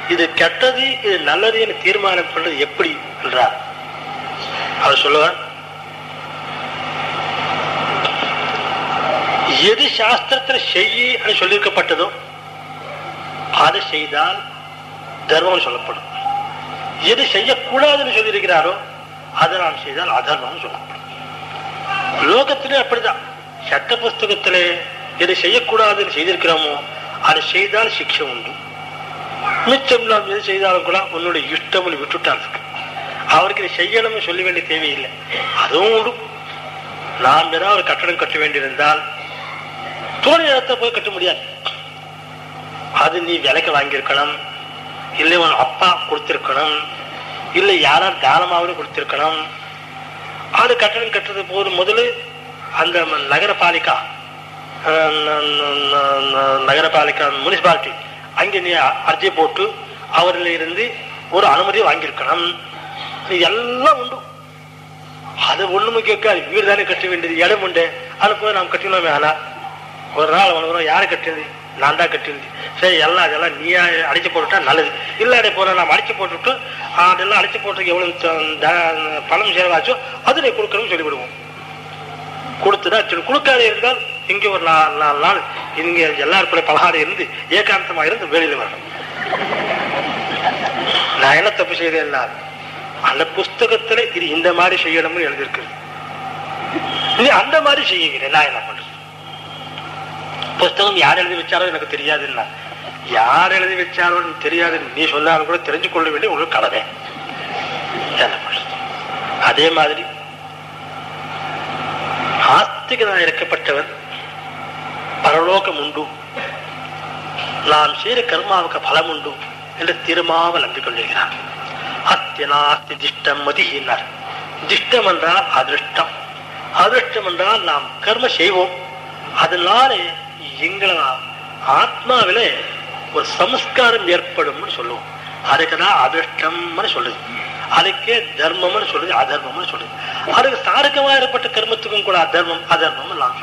இது கெட்டது இது நல்லது என்று தீர்மானம் பண்றது எப்படி என்றார் அவர் சொல்லுவார் எது சாஸ்திரத்துல செய்ய சொல்லியிருக்கப்பட்டதோ அதை செய்தால் தர்மம் சொல்லப்படும் எது செய்யக்கூடாதுன்னு சொல்லியிருக்கிறாரோ அதை நாம் செய்தால் அதர்மம் சொல்லப்படும் லோகத்திலே அப்படிதான் சட்ட புஸ்தகத்திலே எது செய்யக்கூடாதுன்னு செய்திருக்கிறோமோ அதை செய்தால் சிக்ஷை உண்டு மிச்சம் நாம் எது செய்தாலும் கூட உன்னுடைய இஷ்டம்னு விட்டுட்டார் அவருக்கு இதை செய்யணும்னு சொல்ல வேண்டிய தேவையில்லை அதுவும் உண்டு நாம் ஏதாவது ஒரு கட்டடம் கட்ட வேண்டியிருந்தால் தோணி இடத்தை போய் கட்ட முடியாது அது நீ விலைக்கு வாங்கியிருக்கணும் இல்லை உன் அப்பா கொடுத்திருக்கணும் இல்லை யாராவது தானமாவது கொடுத்திருக்கணும் அது கட்டடம் கட்டுறது போது முதல்ல அந்த நகரபாலிகா அஹ், ந- ந- ந- நகரபாலிகா முனிசிபாலிட்டி அங்கே நீ அர்ஜி போட்டு அவரில் இருந்து ஒரு அனுமதி வாங்கியிருக்கணும் இது எல்லாம் உண்டு அது ஒண்ணுமே கேட்காது வீடு தானே கட்ட வேண்டியது இடம் உண்டு அது போய் நாம் கட்டினோமே ஆனா ஒரு நாள் உனக்கு யாரு கட்டினது நான் தான் கட்டினது சரி எல்லாம் அதெல்லாம் நீ அடிச்சு போட்டுட்டா நல்லது இல்லை அடை போற நாம் அடிச்சு போட்டுட்டு அதெல்லாம் அடிச்சு போட்டுக்கு எவ்வளவு த- த- பணம் செலவாச்சோ அது நீ கொடுக்கணும்னு சொல்லிவிடுவோம் கொடுத்துடா சரி கொடுக்காத இருந்தால் இங்க ஒரு நாலு நாலு நாள் இங்க எல்லாரும் கூட பலகாரம் இருந்து ஏகாந்தமா இருந்து வெளியில வரணும் நான் என்ன தப்பு செய்தேன் அந்த புஸ்தகத்துல இது இந்த மாதிரி செய்யணும்னு எழுதியிருக்கு நீ அந்த மாதிரி செய்யுங்க நான் என்ன பண்றது புஸ்தகம் யார் எழுதி வச்சாரோ எனக்கு தெரியாதுன்னா யார் எழுதி வச்சாரோ எனக்கு தெரியாது நீ சொன்னாலும் கூட தெரிஞ்சு கொள்ள வேண்டிய உங்களுக்கு கடமை என்ன பண்றது அதே மாதிரி ஆஸ்திகனாக இருக்கப்பட்டவன் பரலோகம் உண்டு நாம் செய்த கர்மாவுக்கு பலம் உண்டு என்று தீர்மாவ நம்பிக்கொண்டிருக்கிறான் அத்தியனாஸ்தி திஷ்டம் மதியினார் திஷ்டம் என்றால் அதிர்ஷ்டம் அதிர்ஷ்டம் என்றால் நாம் கர்ம செய்வோம் அதனாலே எங்களை ஆத்மாவிலே ஒரு சமஸ்காரம் ஏற்படும்னு சொல்லுவோம் அதுக்கு தான் அதிர்ஷ்டம்னு சொல்லுது அதுக்கே தர்மம்னு சொல்லுது அதர்மம்னு சொல்லுது அதுக்கு சாரகமாக ஏற்பட்ட கர்மத்துக்கும் கூட அதர்மம் அதர்மம் நாம்